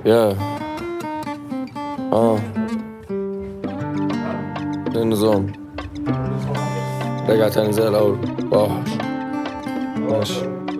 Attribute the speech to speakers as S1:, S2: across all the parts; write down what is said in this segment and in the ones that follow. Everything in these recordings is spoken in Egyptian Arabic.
S1: يا اه ايه النظام رجع تاني زي الاول واوحش ماشي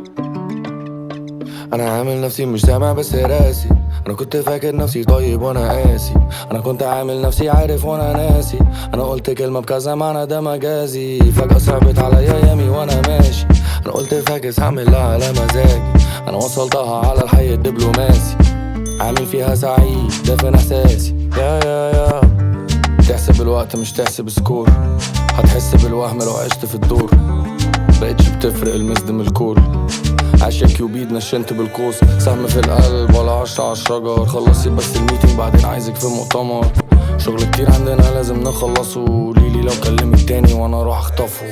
S1: انا عامل نفسي مش سامع بس راسي انا كنت فاكر نفسي طيب وانا قاسي انا كنت عامل نفسي عارف وانا ناسي انا قلت كلمه بكذا معنى ده مجازي فجاه صعبت عليا يامي وانا ماشي انا قلت فاكس هعملها على مزاجي انا وصلتها على الحي الدبلوماسي عامل فيها سعيد دافن احساسي يا يا يا تحسب الوقت مش تحسب سكور هتحس بالوهم لو عشت في الدور بقتش بتفرق المزد من الكور عاشق كيوبيد نشنت بالقوس سهم في القلب ولا عشرة على الشجر خلصي بس الميتنج بعدين عايزك في مؤتمر شغل كتير عندنا لازم نخلصه ليلي لو كلمك تاني وانا اروح اخطفه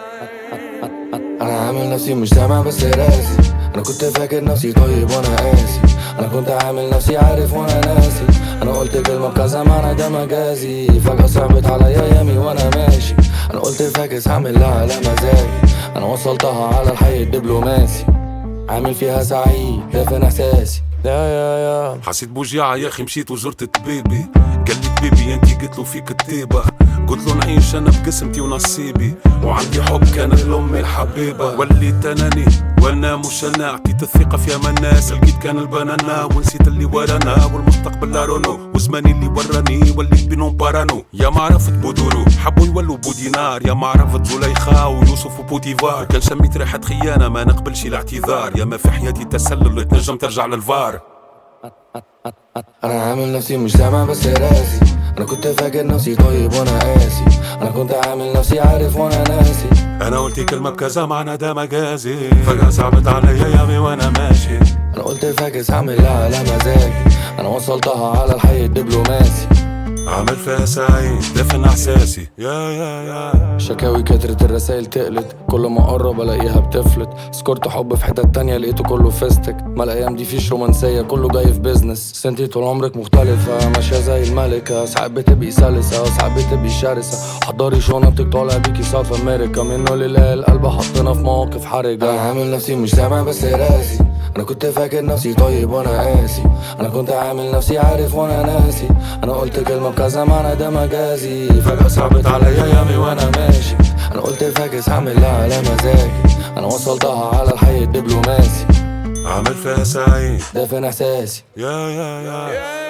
S1: انا عامل نفسي مش سامع بس راسي انا كنت فاكر نفسي طيب وانا قاسي انا كنت عامل نفسي عارف وانا ناسي انا قلت كلمه بكذا معنى ده مجازي فجاه صعبت عليا يامي وانا ماشي انا قلت فاكس هعملها على مزاجي انا وصلتها على الحي الدبلوماسي عامل فيها سعيد دافن احساسي يا يا يا
S2: حسيت بوجيعة يا اخي مشيت وزرت طبيبي قال لي طبيبي انتي قلت له فيك كتيبة قلت له نعيش انا بقسمتي ونصيبي وعندي حب كانت لامي الحبيبة وليت اناني وانا مش انا اعطيت الثقة في امان الناس لقيت كان البنانا ونسيت اللي ورانا والمستقبل لا رونو وزماني اللي وراني وليت بينهم بارانو يا ما عرفت بودورو حبوا يولوا بودينار يا ما عرفت زليخا ويوسف وبوتيفار كان شميت ريحة خيانة ما نقبلش الاعتذار يا ما في حياتي تسلل تنجم ترجع للفار
S1: انا عامل نفسي مش سامع بس راسي انا كنت فاكر نفسي طيب وانا قاسي انا كنت عامل نفسي عارف وانا ناسي
S2: انا قلت كلمة بكذا معنى ده مجازي فجأة صعبت عليا يامي وانا ماشي
S1: انا قلت فاكس هعملها على مزاجي انا وصلتها على الحي الدبلوماسي
S2: عامل فيها سعيد دفن احساسي يا يا يا
S1: شكاوي كترت الرسايل تقلت كل ما اقرب الاقيها بتفلت سكرت حب في حتة تانية لقيته كله فيستك ما الايام دي فيش رومانسية كله جاي في بيزنس بس انتي طول عمرك مختلفة ماشية زي الملكة ساعات بتبقي سلسة وساعات بتبقي شرسة حضري شنطك طالع بيكي ساوث امريكا منه لله القلب حطنا في مواقف حرجة انا عامل نفسي مش سامع بس راسي انا كنت فاكر نفسي طيب وانا قاسي انا كنت عامل نفسي عارف وانا ناسي انا قلت كلمه بكذا معنى ده مجازي فجاه صعبت عليا يامي وانا ماشي انا قلت فاكس هعملها على مزاجي انا وصلتها على الحي الدبلوماسي
S2: عامل فيها سعيد
S1: دافن احساسي
S2: يا يا يا